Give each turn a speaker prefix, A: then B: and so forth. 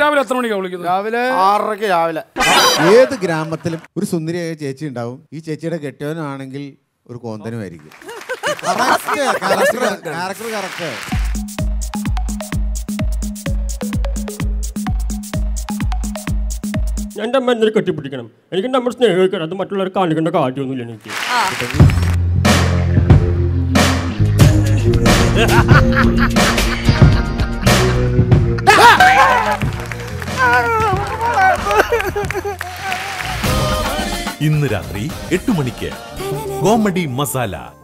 A: രാവിലെ എത്ര മണിക്കാണ് വിളിക്കുന്നത്
B: രാവിലെ
C: ആറരയ്ക്ക് രാവിലെ
D: ഏത് ഗ്രാമത്തിലും ഒരു സുന്ദരിയായ ചേച്ചി ഉണ്ടാവും ഈ ചേച്ചിയുടെ കെട്ടിയവനാണെങ്കിൽ ഒരു കോന്തനുമായിരിക്കും ക്യാരക്ടർ കറക്റ്റ്
E: ഞാൻ എൻ്റെ അമ്മ എന്തെങ്കിലും കെട്ടിപ്പിടിക്കണം എനിക്ക് നമ്മൾ സ്നേഹിക്കണം അത് മറ്റുള്ളവർ കാണിക്കേണ്ട കാര്യമൊന്നുമില്ല എനിക്ക്
F: ഇന്ന് രാത്രി എട്ട് മണിക്ക് കോമഡി മസാല